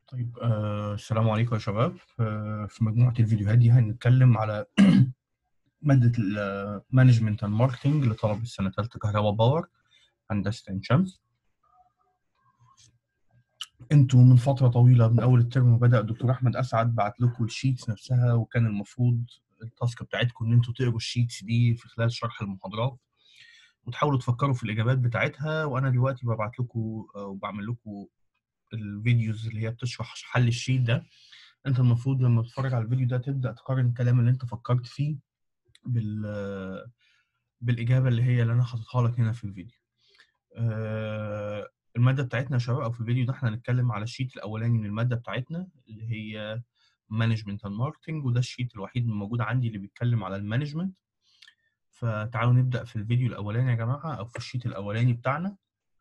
طيب آه السلام عليكم يا شباب آه في مجموعة الفيديوهات دي هنتكلم على مادة المانجمنت اند ماركتنج لطلب السنة تالتة كهرباء باور هندسة عين شمس انتوا من فترة طويلة من أول الترم بدأ الدكتور أحمد أسعد بعت لكم الشيتس نفسها وكان المفروض التاسك بتاعتكم إن انتوا تقروا الشيتس دي في خلال شرح المحاضرات وتحاولوا تفكروا في الإجابات بتاعتها وأنا دلوقتي ببعت لكم وبعمل لكم الفيديوز اللي هي بتشرح حل الشيت ده انت المفروض لما تتفرج على الفيديو ده تبدا تقارن الكلام اللي انت فكرت فيه بال بالاجابه اللي هي اللي انا حاططها لك هنا في الفيديو آه، الماده بتاعتنا يا شباب او في الفيديو ده احنا هنتكلم على الشيت الاولاني من الماده بتاعتنا اللي هي مانجمنت اند ماركتنج وده الشيت الوحيد الموجود عندي اللي بيتكلم على المانجمنت فتعالوا نبدا في الفيديو الاولاني يا جماعه او في الشيت الاولاني بتاعنا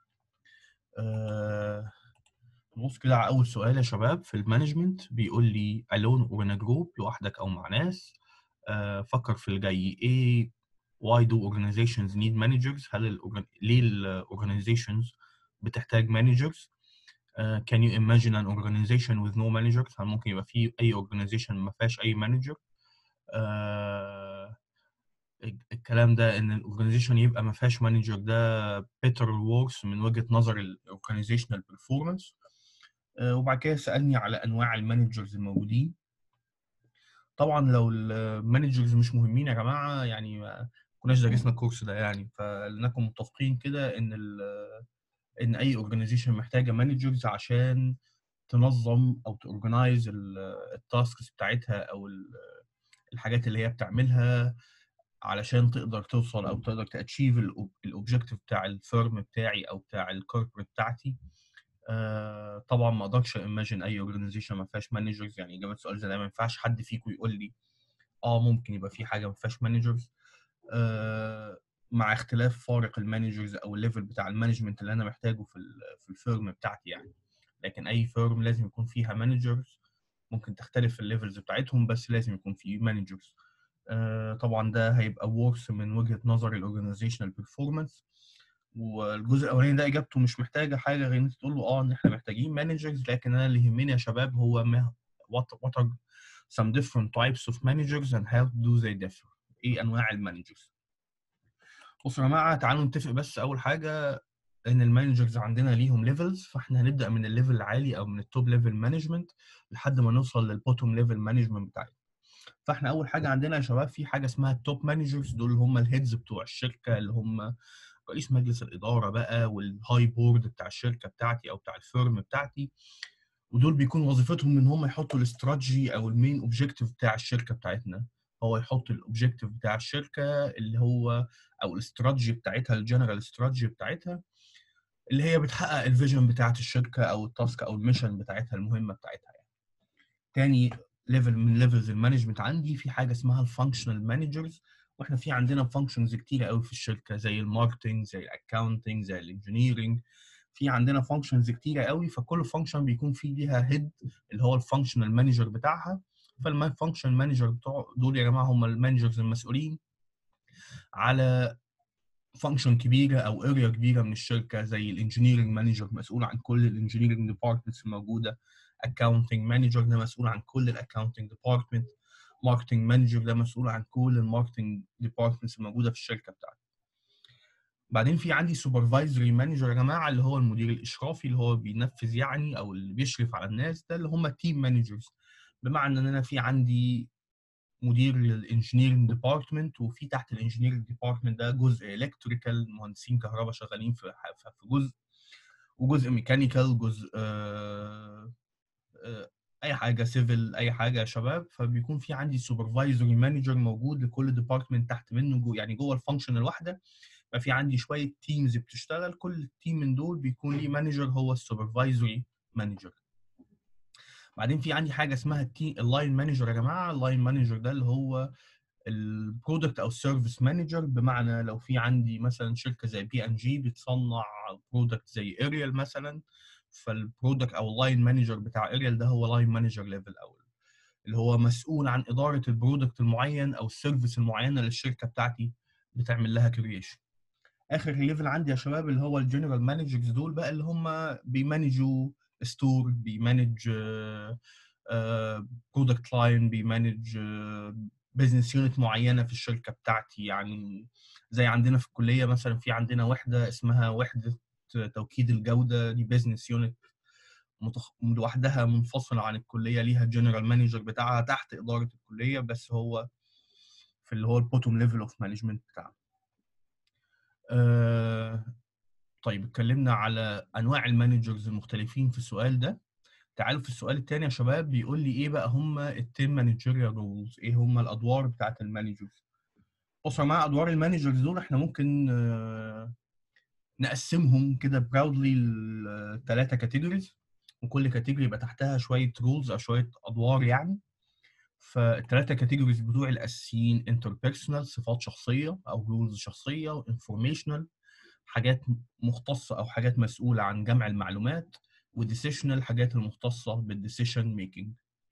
آه، نبص كده على اول سؤال يا شباب في المانجمنت بيقول لي alone or in a group لوحدك او مع ناس آه، فكر في الجاي ايه why do organizations need managers هل ال ليه ال organizations بتحتاج managers uh, can you imagine an organization with no managers هل ممكن يبقى في اي organization ما فيهاش اي manager uh, الكلام ده ان الاورجنايزيشن يبقى ما فيهاش مانجر ده better or worse من وجهه نظر الاورجنايزيشنال بيرفورمانس وبعد كده سالني على انواع المانجرز الموجودين طبعا لو المانجرز مش مهمين يا جماعه يعني ما كناش درسنا الكورس ده يعني فلنكن متفقين كده ان ان اي اورجانيزيشن محتاجه مانجرز عشان تنظم او تورجنايز التاسكس بتاعتها او الحاجات اللي هي بتعملها علشان تقدر توصل او تقدر تاتشيف الاوبجيكتيف بتاع الفيرم بتاعي او بتاع الكوربريت بتاعتي آه طبعا ما اقدرش ايماجين اي اورجانيزيشن ما فيهاش مانجرز يعني اجابه السؤال زي ده ما ينفعش حد فيكم يقول لي اه ممكن يبقى في حاجه ما فيهاش مانجرز آه مع اختلاف فارق المانجرز او الليفل بتاع المانجمنت اللي انا محتاجه في في الفيرم بتاعتي يعني لكن اي فيرم لازم يكون فيها مانجرز ممكن تختلف الليفلز بتاعتهم بس لازم يكون في مانجرز آه طبعا ده هيبقى ورث من وجهه نظر الاورجانيزيشنال بيرفورمانس والجزء الاولاني ده اجابته مش محتاجه حاجه غير ان انت تقول له اه ان احنا محتاجين مانجرز لكن انا اللي يهمني يا شباب هو ما what, what are some different types of managers and how do they differ ايه انواع المانجرز بصوا يا جماعه تعالوا نتفق بس اول حاجه ان المانجرز عندنا ليهم ليفلز فاحنا هنبدا من الليفل العالي او من التوب ليفل مانجمنت لحد ما نوصل للبوتوم ليفل مانجمنت بتاعتنا فاحنا اول حاجه عندنا يا شباب في حاجه اسمها التوب مانجرز دول هم الهيدز بتوع الشركه اللي هم رئيس مجلس الاداره بقى والهاي بورد بتاع الشركه بتاعتي او بتاع الفيرم بتاعتي ودول بيكون وظيفتهم ان هم يحطوا الاستراتيجي او المين اوبجيكتيف بتاع الشركه بتاعتنا هو يحط الاوبجيكتيف بتاع الشركه اللي هو او الاستراتيجي بتاعتها الجنرال استراتيجي بتاعتها اللي هي بتحقق الفيجن بتاعت الشركه او التاسك او الميشن بتاعتها المهمه بتاعتها يعني. تاني ليفل من ليفلز المانجمنت عندي في حاجه اسمها الفانكشنال مانجرز واحنا في عندنا فانكشنز كتيره قوي في الشركه زي الماركتنج زي الاكاونتنج زي الانجينيرنج في عندنا فانكشنز كتيره قوي فكل فانكشن بيكون فيه ليها هيد اللي هو الفانكشنال مانجر بتاعها فالفانكشنال مانجر بتوع دول يا جماعه هم المانجرز المسؤولين على فانكشن كبيره او اريا كبيره من الشركه زي الانجينيرنج مانجر مسؤول عن كل الانجينيرنج ديبارتمنتس الموجوده اكاونتنج مانجر ده مسؤول عن كل الاكاونتنج ديبارتمنت ماركتنج مانجر ده مسؤول عن كل الماركتنج ديبارتمنتس الموجوده في الشركه بتاعتي بعدين في عندي سوبرفايزري مانجر يا جماعه اللي هو المدير الاشرافي اللي هو بينفذ يعني او اللي بيشرف على الناس ده اللي هم التيم مانجرز بمعنى ان انا في عندي مدير للانجينيرنج ديبارتمنت وفي تحت الانجينيرنج ديبارتمنت ده جزء الكتريكال مهندسين كهرباء شغالين في في جزء وجزء ميكانيكال جزء آه آه اي حاجه سيفل اي حاجه يا شباب فبيكون في عندي سوبرفايزري مانجر موجود لكل ديبارتمنت تحت منه جو يعني جوه الفانكشن الواحده ففي عندي شويه تيمز بتشتغل كل تيم من دول بيكون ليه مانجر هو السوبرفايزري مانجر بعدين في عندي حاجه اسمها التي اللاين مانجر يا جماعه اللاين مانجر ده اللي هو البرودكت او السيرفيس مانجر بمعنى لو في عندي مثلا شركه زي بي ان جي بتصنع برودكت زي اريال مثلا فالبرودكت او اللاين مانجر بتاع اريال ده هو لاين مانجر ليفل اول اللي هو مسؤول عن اداره البرودكت المعين او السيرفيس المعينه اللي الشركه بتاعتي بتعمل لها كرييشن اخر ليفل عندي يا شباب اللي هو الجنرال مانجرز دول بقى اللي هم بيمانجوا ستور بيمانج برودكت لاين بيمانج بزنس يونت معينه في الشركه بتاعتي يعني زي عندنا في الكليه مثلا في عندنا وحده اسمها وحده توكيد الجوده دي بزنس يونت متخ... لوحدها منفصله عن الكليه ليها جنرال مانجر بتاعها تحت اداره الكليه بس هو في اللي هو البوتوم ليفل اوف مانجمنت بتاعها آه... طيب اتكلمنا على انواع المانجرز المختلفين في السؤال ده تعالوا في السؤال الثاني يا شباب بيقول لي ايه بقى هم التيم مانجيريال رولز ايه هم الادوار بتاعت المانجرز بصوا يا جماعه ادوار المانجرز دول احنا ممكن نقسمهم كده براودلي لثلاثه كاتيجوريز وكل كاتيجوري يبقى تحتها شويه رولز او شويه ادوار يعني فالثلاثه كاتيجوريز بتوع الاساسيين انتربيرسونال صفات شخصيه او رولز شخصيه وانفورميشنال حاجات مختصه او حاجات مسؤوله عن جمع المعلومات وديسيشنال الحاجات المختصه بالديسيشن ميكنج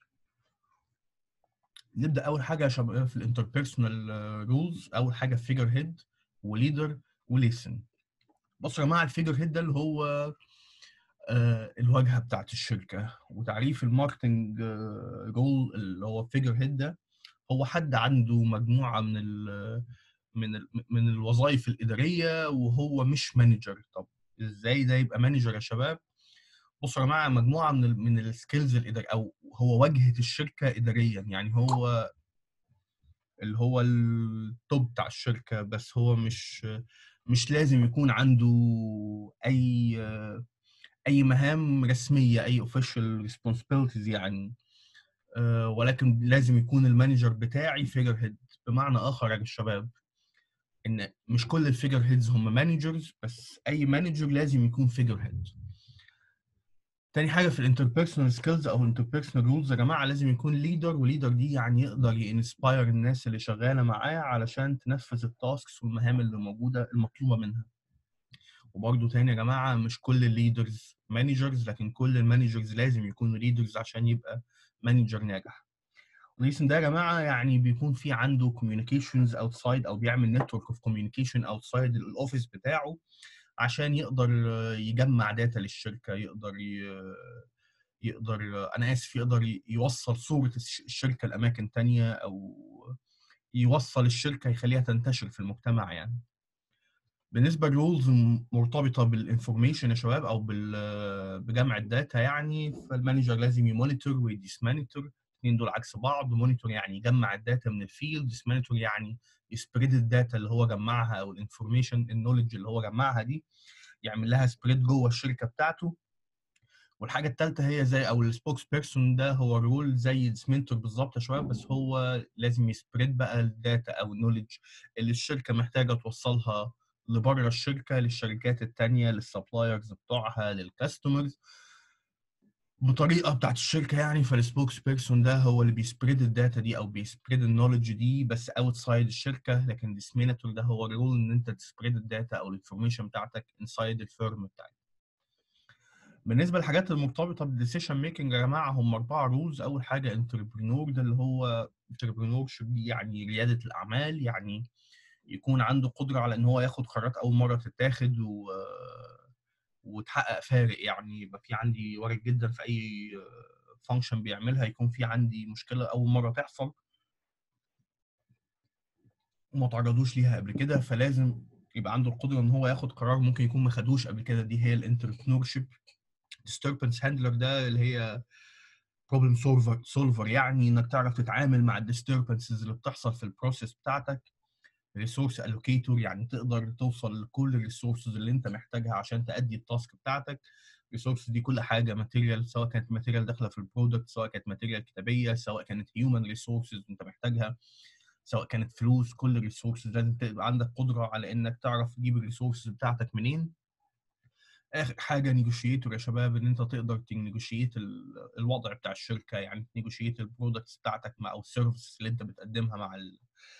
نبدا اول حاجه يا شباب في الانتربيرسونال رولز اول حاجه فيجر هيد وليدر وليسن بصوا يا جماعه الفيجر هيد ده اللي هو آه الواجهه بتاعت الشركه وتعريف الماركتنج رول اللي هو فيجر هيد ده هو حد عنده مجموعه من ال من ال من الوظائف الاداريه وهو مش مانجر طب ازاي ده يبقى مانجر يا شباب بصوا يا جماعه مجموعه من ال من السكيلز الاداريه او هو واجهه الشركه اداريا يعني هو اللي هو التوب بتاع الشركه بس هو مش مش لازم يكون عنده اي اي مهام رسميه اي اوفيشال ريسبونسبيلتيز يعني ولكن لازم يكون المانجر بتاعي فيجر هيد بمعنى اخر يا شباب ان مش كل الفيجر هيدز هم مانجرز بس اي مانجر لازم يكون فيجر هيد تاني حاجه في الانتربيرسونال سكيلز او الانتربيرسونال رولز يا جماعه لازم يكون ليدر وليدر دي يعني يقدر ينسباير الناس اللي شغاله معاه علشان تنفذ التاسكس والمهام اللي موجوده المطلوبه منها وبرده تاني يا جماعه مش كل الليدرز مانجرز لكن كل المانجرز لازم يكونوا ليدرز عشان يبقى مانجر ناجح وليسن ده يا جماعه يعني بيكون في عنده كوميونيكيشنز اوتسايد او بيعمل نتورك اوف كوميونيكيشن اوتسايد الاوفيس بتاعه عشان يقدر يجمع داتا للشركه يقدر يقدر انا اسف يقدر يوصل صوره الشركه لاماكن تانية او يوصل الشركه يخليها تنتشر في المجتمع يعني بالنسبه للرولز مرتبطه بالانفورميشن يا شباب او بجمع الداتا يعني فالمانجر لازم يمونيتور ويديسمانيتور الاثنين دول عكس بعض مونيتور يعني يجمع الداتا من الفيلد ديسمانيتور يعني يسبريد الداتا اللي هو جمعها او الانفورميشن النولج اللي هو جمعها دي يعمل لها سبريد جوه الشركه بتاعته والحاجه الثالثه هي زي او السبوكس بيرسون ده هو رول زي الديسمنتور بالظبط يا شباب بس هو لازم يسبريد بقى الداتا او النولج اللي الشركه محتاجه توصلها لبره الشركه للشركات الثانيه للسبلايرز بتوعها للكاستمرز بطريقه بتاعت الشركه يعني فالسبوكس بيرسون ده هو اللي بيسبريد الداتا دي او بيسبريد النولج دي بس اوتسايد الشركه لكن الديسميناتور ده هو الرول ان انت تسبريد الداتا او الانفورميشن بتاعتك انسايد الفيرم بتاعتك بالنسبه للحاجات المرتبطه بالديسيشن ميكنج يا جماعه هم اربعه رولز اول حاجه انتربرنور ده اللي هو انتربرنور يعني رياده الاعمال يعني يكون عنده قدره على ان هو ياخد قرارات اول مره تتاخد و وتحقق فارق يعني يبقى في عندي وارد جدا في اي فانكشن بيعملها يكون في عندي مشكله اول مره تحصل وما تعرضوش ليها قبل كده فلازم يبقى عنده القدره ان هو ياخد قرار ممكن يكون ما خدوش قبل كده دي هي الانتربرنور شيب disturbance هاندلر ده اللي هي بروبلم سولفر سولفر يعني انك تعرف تتعامل مع الديستربنسز اللي بتحصل في البروسيس بتاعتك ريسورس الوكيتور يعني تقدر توصل لكل الريسورسز اللي انت محتاجها عشان تأدي التاسك بتاعتك الريسورس دي كل حاجه ماتيريال سواء كانت ماتيريال داخله في البرودكت سواء كانت ماتيريال كتابيه سواء كانت هيومن ريسورسز انت محتاجها سواء كانت فلوس كل الريسورسز لازم تبقى عندك قدره على انك تعرف تجيب الريسورسز بتاعتك منين اخر حاجه نيجوشيتور يا شباب ان انت تقدر تنيجوشيت الوضع بتاع الشركه يعني تنيجوشيت البرودكتس بتاعتك مع او السيرفيس اللي انت بتقدمها مع ال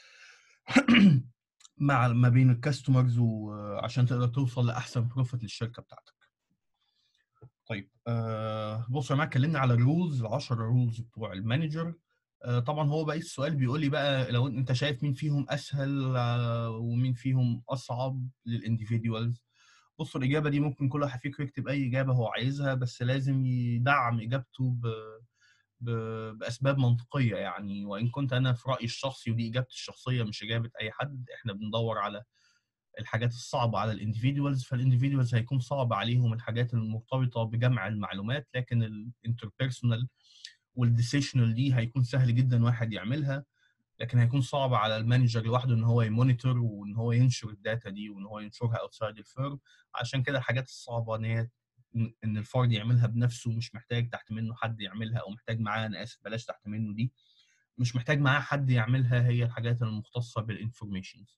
مع ما بين الكاستمرز وعشان تقدر توصل لاحسن بروفيت للشركه بتاعتك. طيب آه بصوا يا جماعه اتكلمنا على الرولز ال 10 رولز بتوع المانجر آه طبعا هو بقى السؤال بيقول لي بقى لو انت شايف مين فيهم اسهل آه ومين فيهم اصعب للانديفيدوالز بصوا الاجابه دي ممكن كل واحد فيكم يكتب اي اجابه هو عايزها بس لازم يدعم اجابته ب... ب... باسباب منطقيه يعني وان كنت انا في رايي الشخصي ودي اجابتي الشخصيه مش اجابه اي حد احنا بندور على الحاجات الصعبه على الانديفيدوالز فالانديفيدوالز هيكون صعب عليهم الحاجات المرتبطه بجمع المعلومات لكن الانتربيرسونال والديسيشنال دي هيكون سهل جدا واحد يعملها لكن هيكون صعب على المانجر لوحده ان هو يمونيتور وان هو ينشر الداتا دي وان هو ينشرها اوتسايد الفيرم عشان كده الحاجات الصعبه ان هي ان الفرد يعملها بنفسه مش محتاج تحت منه حد يعملها او محتاج معاه انا اسف بلاش تحت منه دي مش محتاج معاه حد يعملها هي الحاجات المختصه بالانفورميشنز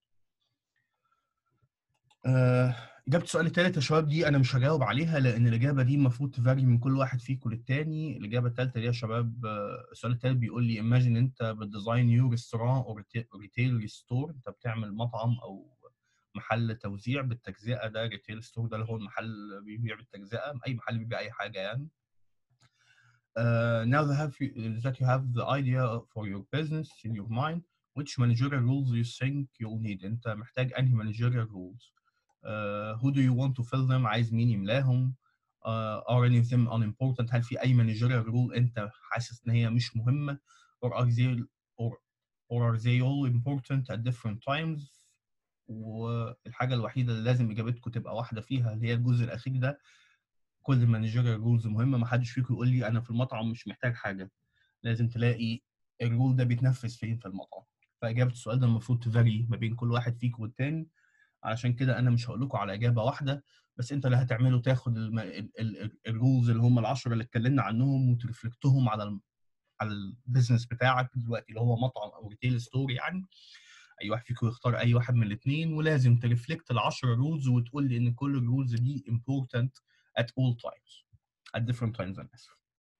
اجابه السؤال الثالث يا شباب دي انا مش هجاوب عليها لان الاجابه دي المفروض تفاري من كل واحد فيكم للتاني الاجابه الثالثه دي يا شباب السؤال الثالث بيقول لي ايماجين انت بتديزاين نيو ريستوران او ريتيل ستور انت بتعمل مطعم او محل توزيع بالتجزئه ده ريتيل ستور ده اللي هو المحل بيبيع بالتجزئه اي محل بيبيع اي حاجه يعني Uh, now that, have you, that you have the idea for your business in your mind, which managerial rules you think you'll need? انت محتاج انهي managerial rules؟ Uh, who do you want to fill them عايز مين يملاهم uh, are any of them unimportant هل في اي managerial rule انت حاسس ان هي مش مهمه or are they or, or are they all important at different times والحاجه الوحيده اللي لازم اجابتكم تبقى واحده فيها اللي هي الجزء الاخير ده كل المانجيريال رولز مهمه ما حدش فيكم يقول لي انا في المطعم مش محتاج حاجه لازم تلاقي الرول ده بيتنفذ فين في المطعم فاجابه السؤال ده المفروض تفاري ما بين كل واحد فيكم والتاني علشان كده انا مش هقول لكم على اجابه واحده بس انت اللي هتعمله تاخد الرولز اللي هم العشره اللي اتكلمنا عنهم وترفلكتهم على ال على البيزنس بتاعك دلوقتي اللي هو مطعم او ريتيل ستور يعني اي واحد فيكم يختار اي واحد من الاثنين ولازم ترفلكت ال 10 رولز وتقول لي ان كل الرولز دي important at all times at different times انا اسف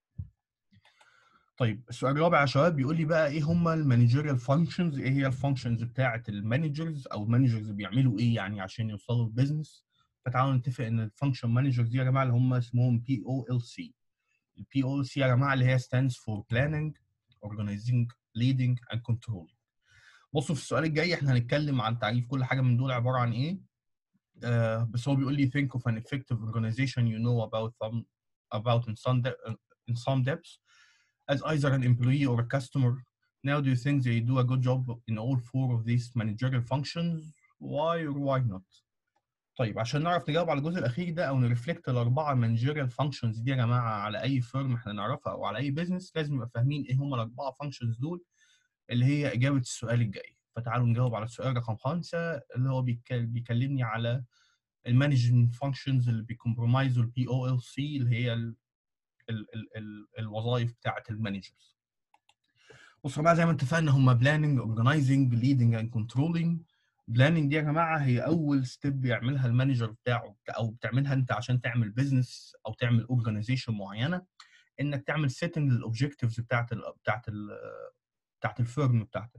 طيب السؤال الرابع يا شباب بيقول لي بقى ايه هم المانجيريال فانكشنز ايه هي الفانكشنز بتاعه المانجرز او المانجرز بيعملوا ايه يعني عشان يوصلوا البيزنس فتعالوا نتفق ان الفانكشن مانجرز دي يا جماعه اللي هم اسمهم بي او ال سي البي او ال سي يا جماعه اللي هي stands for planning organizing leading and controlling بصوا في السؤال الجاي احنا هنتكلم عن تعريف كل حاجه من دول عباره عن ايه uh, بس هو بيقول لي think of an effective organization you know about them about in some de- in some depth as either an employee or a customer. Now, do you think they do a good job in all four of these managerial functions? Why or why not? طيب عشان نعرف نجاوب على الجزء الاخير ده او نرفلكت الاربعه مانجيريال فانكشنز دي يا جماعه على اي فيرم احنا نعرفها او على اي بزنس لازم نبقى فاهمين ايه هم الاربعه فانكشنز دول اللي هي اجابه السؤال الجاي فتعالوا نجاوب على السؤال رقم خمسه اللي هو بيكلمني على المانجمنت فانكشنز اللي بيكمبرومايزوا البي او ال سي اللي هي ال ال ال ال الوظائف بتاعه المانجرز بصوا بقى زي ما اتفقنا هم بلاننج اورجنايزنج ليدنج اند كنترولنج بلاننج دي يا جماعه هي اول ستيب بيعملها المانجر بتاعه او بتعملها انت عشان تعمل بزنس او تعمل اورجانيزيشن معينه انك تعمل سيتنج للاوبجكتيفز بتاعت ال بتاعت ال بتاعت الفيرم بتاعتك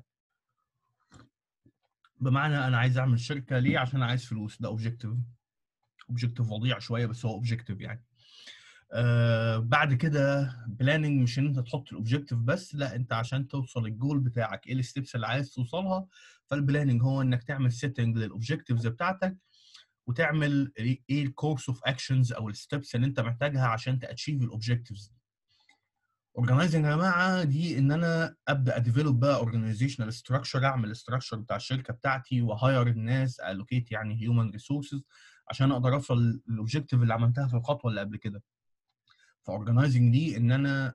بمعنى انا عايز اعمل شركه ليه عشان عايز فلوس ده اوبجكتيف اوبجكتيف وضيع شويه بس هو اوبجكتيف يعني آه بعد كده بلاننج مش ان انت تحط الاوبجكتيف بس لا انت عشان توصل الجول بتاعك ايه الستبس اللي عايز توصلها فالبلاننج هو انك تعمل سيتنج للاوبجكتيفز بتاعتك وتعمل ايه الكورس اوف اكشنز او الستبس اللي انت محتاجها عشان تاتشيف الاوبجكتيفز دي اورجنايزنج يا جماعه دي ان انا ابدا اديفلوب بقى اورجنايزيشنال ستراكشر اعمل الستراكشر بتاع الشركه بتاعتي واهاير الناس الوكيت يعني هيومن ريسورسز عشان اقدر اوصل للاوبجكتيف اللي عملتها في الخطوه اللي قبل كده فاورجنايزنج دي ان انا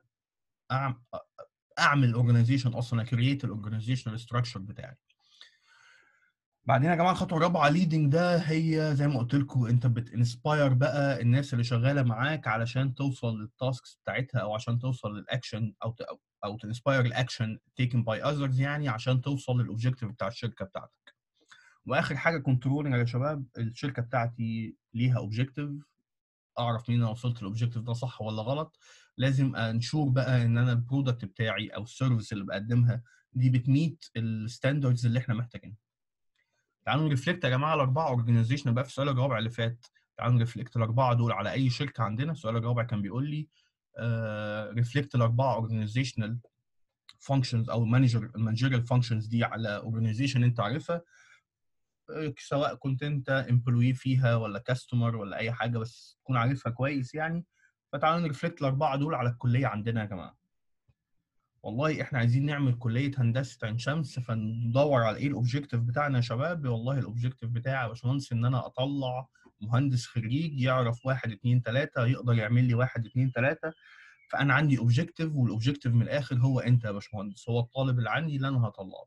اعمل اورجنايزيشن اصلا اكريت الاورجنايزيشنال ستراكشر بتاعي بعدين يا جماعه الخطوه الرابعه ليدنج ده هي زي ما قلت لكم انت بتنسباير بقى الناس اللي شغاله معاك علشان توصل للتاسكس بتاعتها او عشان توصل للاكشن او او, أو تنسباير الاكشن تيكن باي اذرز يعني عشان توصل للاوبجيكتيف بتاع الشركه بتاعتك واخر حاجه كنترولنج يا شباب الشركه بتاعتي ليها اوبجيكتيف اعرف مين انا وصلت للاوبجيكتيف ده صح ولا غلط لازم انشور بقى ان انا البرودكت بتاعي او السيرفيس اللي بقدمها دي بتميت الستاندردز اللي احنا محتاجينها تعالوا نرفلكت يا جماعه الاربعه اورجنايزيشن بقى في السؤال الرابع اللي فات تعالوا نرفلكت الاربعه دول على اي شركه عندنا السؤال الرابع كان بيقول لي ريفلكت الاربعه اورجنايزيشنال فانكشنز او مانجر المانجيريال فانكشنز دي على اورجنايزيشن انت عارفها سواء كنت انت امبلوي فيها ولا كاستمر ولا اي حاجه بس تكون عارفها كويس يعني فتعالوا نرفلكت الاربعه دول على الكليه عندنا يا جماعه والله احنا عايزين نعمل كليه هندسه عين شمس فندور على ايه الاوبجيكتيف بتاعنا يا شباب والله الاوبجيكتيف بتاعي يا باشمهندس ان انا اطلع مهندس خريج يعرف واحد اتنين تلاته يقدر يعمل لي واحد اتنين تلاته فانا عندي اوبجيكتيف والاوبجيكتيف من الاخر هو انت يا باشمهندس هو الطالب اللي عندي اللي انا هطلعه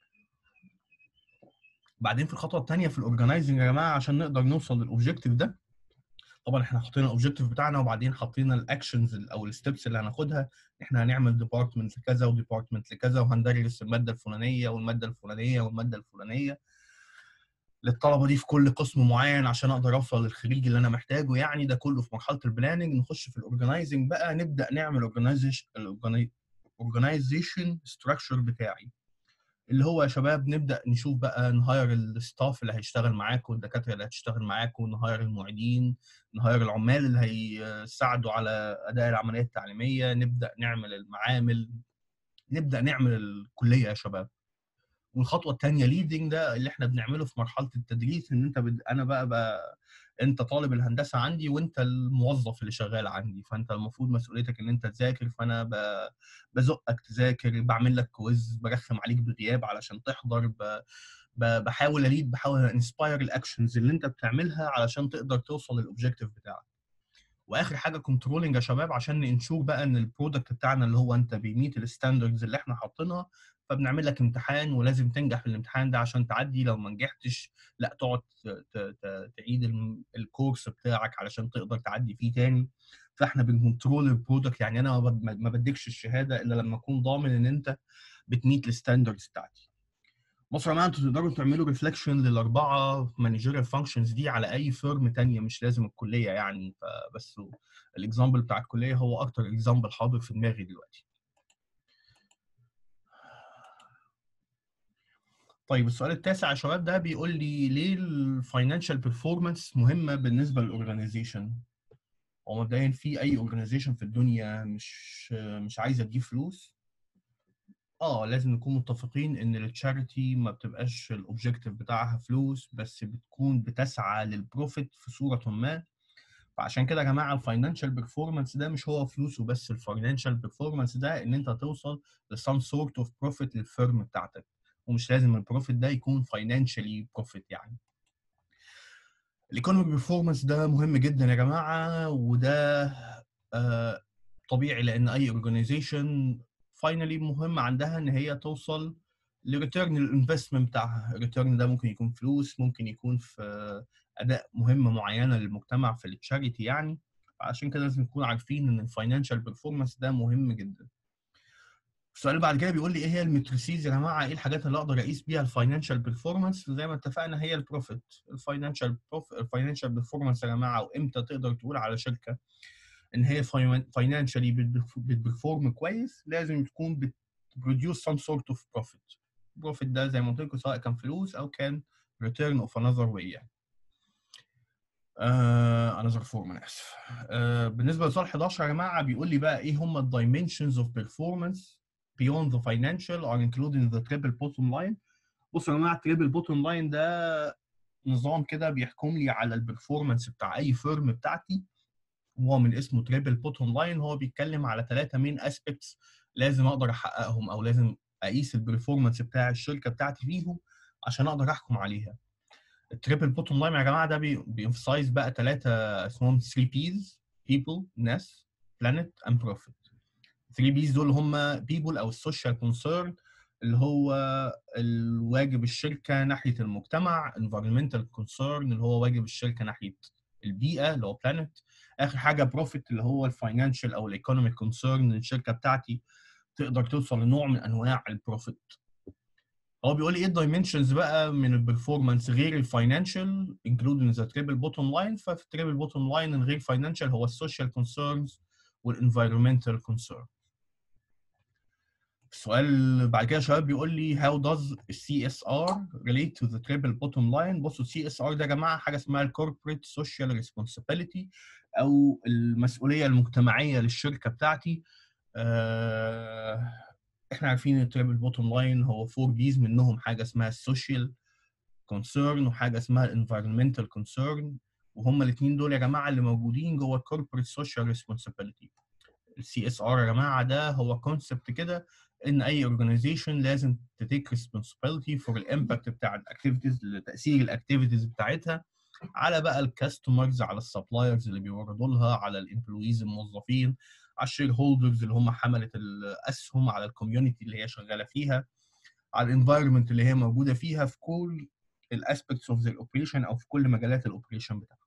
بعدين في الخطوه الثانيه في الاورجنايزنج يا جماعه عشان نقدر نوصل للاوبجيكتيف ده طبعا احنا حاطين الاوبجيكتيف بتاعنا وبعدين حاطين الاكشنز او الستبس اللي هناخدها احنا هنعمل ديبارتمنت لكذا وديبارتمنت لكذا وهندرس الماده الفلانيه والماده الفلانيه والماده الفلانيه للطلبه دي في كل قسم معين عشان اقدر اوصل للخريج اللي انا محتاجه يعني ده كله في مرحله البلاننج نخش في الاورجنايزنج بقى نبدا نعمل الاورجنايزيشن ستراكشر بتاعي اللي هو يا شباب نبدا نشوف بقى نهاير الستاف اللي هيشتغل معاكم الدكاتره اللي هتشتغل معاكم نهاير المعيدين نهاير العمال اللي هيساعدوا على اداء العمليه التعليميه نبدا نعمل المعامل نبدا نعمل الكليه يا شباب والخطوه الثانيه ليدنج ده اللي احنا بنعمله في مرحله التدريس ان انت بد... انا بقى, بقى انت طالب الهندسه عندي وانت الموظف اللي شغال عندي فانت المفروض مسؤوليتك ان انت تذاكر فانا ب... بزقك تذاكر بعمل لك كويز برخم عليك بغياب علشان تحضر ب... ب... بحاول اليد بحاول انسباير الاكشنز اللي انت بتعملها علشان تقدر توصل للاوبجيكتيف بتاعك واخر حاجه كنترولنج يا شباب عشان ننشور بقى ان البرودكت بتاعنا اللي هو انت بيميت الستاندردز اللي احنا حاطينها فبنعمل لك امتحان ولازم تنجح في الامتحان ده عشان تعدي لو ما نجحتش لا تقعد تعيد الكورس بتاعك علشان تقدر تعدي فيه تاني فاحنا بنكنترول البرودكت يعني انا ما بديكش الشهاده الا لما اكون ضامن ان انت بتميت الستاندردز بتاعتي بصوا يا جماعه انتوا تقدروا تعملوا ريفلكشن للاربعه مانجيريال فانكشنز دي على اي فيرم تانية مش لازم الكليه يعني فبس الاكزامبل بتاع الكليه هو اكتر اكزامبل حاضر في دماغي دلوقتي طيب السؤال التاسع يا شباب ده بيقول لي ليه الفاينانشال بيرفورمانس مهمه بالنسبه للاورجنايزيشن هو مبدئيا في اي اورجنايزيشن في الدنيا مش مش عايزه تجيب فلوس اه لازم نكون متفقين ان التشاريتي ما بتبقاش الاوبجيكتيف بتاعها فلوس بس بتكون بتسعى للبروفيت في صوره ما فعشان كده يا جماعه الفاينانشال بيرفورمانس ده مش هو فلوس وبس الفاينانشال بيرفورمانس ده ان انت توصل لسام سورت اوف بروفيت للفيرم بتاعتك ومش لازم البروفيت ده يكون فاينانشالي بروفيت يعني الايكونوميك بيرفورمانس ده مهم جدا يا جماعه وده آه طبيعي لان اي اورجانيزيشن فاينلي مهم عندها ان هي توصل لريتيرن الانفستمنت بتاعها الريتيرن ده ممكن يكون فلوس ممكن يكون في اداء مهمه معينه للمجتمع في التشاريتي يعني عشان كده لازم نكون عارفين ان الفاينانشال بيرفورمانس ده مهم جدا السؤال اللي بعد كده بيقول لي ايه هي المترسيز يا جماعه ايه الحاجات اللي اقدر اقيس بيها الفاينانشال بيرفورمانس زي ما اتفقنا هي البروفيت الفاينانشال الفاينانشال بيرفورمانس يا جماعه وامتى تقدر تقول على شركه ان هي فاينانشالي بتبرفورم كويس لازم تكون بتبروديوس سم سورت اوف بروفيت البروفيت ده زي ما قلت لكم سواء كان فلوس او كان ريتيرن اوف انذر واي يعني انذر فورم انا اسف uh, بالنسبه لسؤال 11 يا جماعه بيقول لي بقى ايه هم الدايمنشنز اوف بيرفورمانس beyond the financial are including the triple bottom line بصوا يا جماعه التريبل بوتوم لاين ده نظام كده بيحكم لي على البرفورمانس بتاع اي فيرم بتاعتي وهو من اسمه تريبل بوتوم لاين هو بيتكلم على ثلاثه مين اسبيكتس لازم اقدر احققهم او لازم اقيس البرفورمانس بتاع الشركه بتاعتي فيهم عشان اقدر احكم عليها التريبل بوتوم لاين يا جماعه ده بينفسايز بقى ثلاثه اسمهم 3 بيز people ناس planet and profit 3 بيز دول هم بيبول او السوشيال كونسيرن اللي هو الواجب الشركه ناحيه المجتمع environmental concern اللي هو واجب الشركه ناحيه البيئه اللي هو بلانت اخر حاجه بروفيت اللي هو الفاينانشال او الايكونوميك كونسيرن الشركه بتاعتي تقدر توصل لنوع من انواع البروفيت هو بيقول لي ايه الدايمنشنز بقى من البرفورمانس غير الفاينانشال انكلودنج ذا تريبل بوتوم لاين ففي التريبل بوتوم لاين الغير فاينانشال هو السوشيال كونسيرنز والانفايرمنتال كونسيرن السؤال بعد كده شباب بيقول لي how does CSR relate to the triple bottom line بصوا CSR ده يا جماعه حاجه اسمها الكوربريت سوشيال ريسبونسابيلتي او المسؤوليه المجتمعيه للشركه بتاعتي احنا عارفين ان التريبل بوتوم لاين هو فور بيز منهم حاجه اسمها السوشيال كونسيرن وحاجه اسمها environmental كونسيرن وهما الاثنين دول يا جماعه اللي موجودين جوه الكوربريت سوشيال ريسبونسابيلتي السي اس ار يا جماعه ده هو كونسبت كده ان اي اورجانيزيشن لازم تتيك ريسبونسابيلتي فور الامباكت بتاع الاكتيفيتيز تاثير الاكتيفيتيز بتاعتها على بقى الكاستمرز على السبلايرز اللي بيوردوا لها على الامبلويز الموظفين على الشير هولدرز اللي هم حمله الاسهم على الكوميونتي اللي هي شغاله فيها على الانفايرمنت اللي هي موجوده فيها في كل الاسبكتس اوف ذا اوبريشن او في كل مجالات الاوبريشن بتاعها.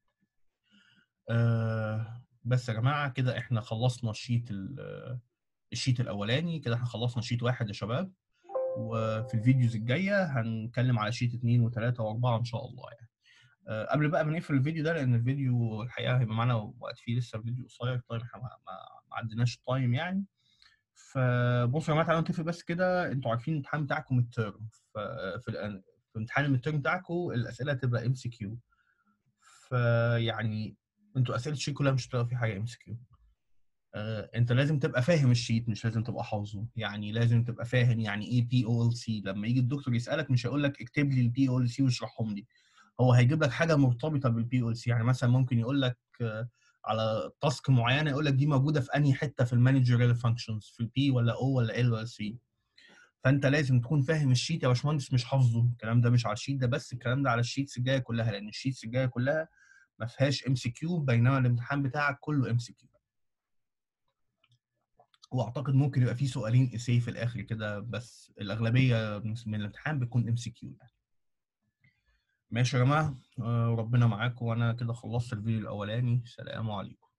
آه بس يا جماعه كده احنا خلصنا الشيت الشيت الاولاني كده احنا خلصنا شيت واحد يا شباب وفي الفيديوز الجايه هنتكلم على شيت اثنين وثلاثه واربعه ان شاء الله يعني. أه قبل بقى ما نقفل الفيديو ده لان الفيديو الحقيقه هيبقى معانا وقت فيه لسه الفيديو قصير طيب احنا ما, ما عدناش تايم يعني فبصوا يا جماعه تعالوا نتفق بس كده انتوا عارفين الامتحان بتاعكم الترم في في امتحان الميد بتاعكم الاسئله هتبقى ام سي كيو فيعني انتوا اسئله الشيت كلها مش هتلاقوا في حاجه ام سي كيو آه، انت لازم تبقى فاهم الشيت مش لازم تبقى حافظه يعني لازم تبقى فاهم يعني ايه بي او ال سي لما يجي الدكتور يسالك مش هيقول لك اكتب لي البي او ال سي واشرحهم لي هو هيجيب لك حاجه مرتبطه بالبي او ال سي يعني مثلا ممكن يقول لك آه، على تاسك معينه يقول لك دي موجوده في انهي حته في المانجريال فانكشنز في البي ولا او ولا ال ولا سي فانت لازم تكون فاهم الشيت يا باشمهندس مش حافظه الكلام ده مش على الشيت ده بس الكلام ده على الشيتس الجايه كلها لان الشيتس الجايه كلها ما فيهاش ام سي كيو بينما الامتحان بتاعك كله ام سي كيو واعتقد ممكن يبقى في سؤالين اسي في الاخر كده بس الاغلبيه من الامتحان بتكون ام سي كيو يعني ماشي يا جماعه ربنا معاكم وانا كده خلصت الفيديو الاولاني سلام عليكم